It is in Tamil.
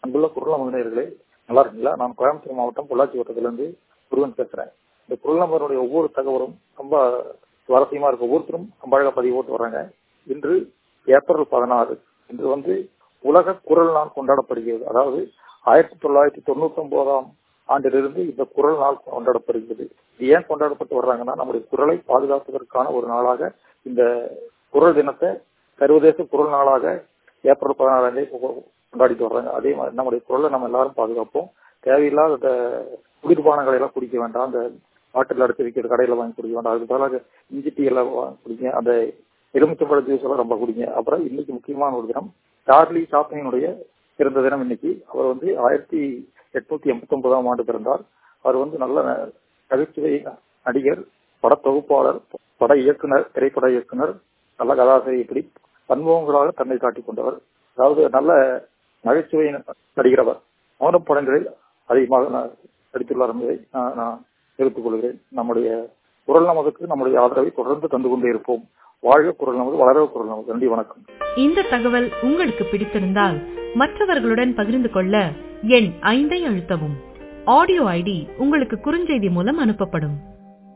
அன்புள்ள குரல் மனிதர்களே நல்லா இருக்கீங்களா நான் கோயம்புத்தூர் மாவட்டம் பொள்ளாச்சி வட்டத்திலிருந்து முருகன் பேசுறேன் இந்த குரல் நம்பருடைய ஒவ்வொரு தகவலும் ரொம்ப சுவாரஸ்யமா இருக்கு ஒவ்வொருத்தரும் ரொம்ப அழகா பதிவு போட்டு வர்றாங்க இன்று ஏப்ரல் பதினாறு இன்று வந்து உலக குரல் நாள் கொண்டாடப்படுகிறது அதாவது ஆயிரத்தி தொள்ளாயிரத்தி தொண்ணூத்தி ஒன்பதாம் ஆண்டிலிருந்து இந்த குரல் நாள் கொண்டாடப்படுகிறது இது ஏன் கொண்டாடப்பட்டு வர்றாங்கன்னா நம்முடைய குரலை பாதுகாப்பதற்கான ஒரு நாளாக இந்த குரல் தினத்தை சர்வதேச குரல் நாளாக ஏப்ரல் பதினாறாம் தேதி கொண்டாடிட்டு வர்றாங்க அதே மாதிரி நம்முடைய குரலை நம்ம எல்லாரும் பாதுகாப்போம் தேவையில்லாத இந்த குளிர்பானங்களை எல்லாம் குடிக்க வேண்டாம் அந்த பாட்டில் அடைச்சு விற்கிற கடையில வாங்கி குடிக்க வேண்டாம் அதுக்கு பதிலாக இஞ்சி டீ எல்லாம் வாங்கி குடிங்க அந்த எலுமிச்சம்பழ ஜூஸ் எல்லாம் ரொம்ப குடிங்க அப்புறம் இன்னைக்கு முக்கியமான ஒரு தினம் சார்லி சாப்ளினுடைய பிறந்த தினம் இன்னைக்கு அவர் வந்து ஆயிரத்தி எட்நூத்தி எண்பத்தி ஒன்பதாம் ஆண்டு பிறந்தார் அவர் வந்து நல்ல நகைச்சுவை நடிகர் பட தொகுப்பாளர் பட இயக்குனர் திரைப்பட இயக்குனர் நல்ல கதாசிரியர் இப்படி பன்முகங்களாக தன்னை காட்டிக் கொண்டவர் அதாவது நல்ல நகைச்சுவை நடிகிறவர் மௌன படங்களில் அதிகமாக நடித்துள்ளார் என்பதை நான் தெரிவித்துக் கொள்கிறேன் நம்முடைய குரல் நமதுக்கு நம்முடைய ஆதரவை தொடர்ந்து தந்து கொண்டே இருப்போம் வாழ்க குரல் நமது வளர குரல் நமது நன்றி வணக்கம் இந்த தகவல் உங்களுக்கு பிடித்திருந்தால் மற்றவர்களுடன் பகிர்ந்து கொள்ள எண் ஐந்தை அழுத்தவும் ஆடியோ ஐடி உங்களுக்கு குறுஞ்செய்தி மூலம் அனுப்பப்படும்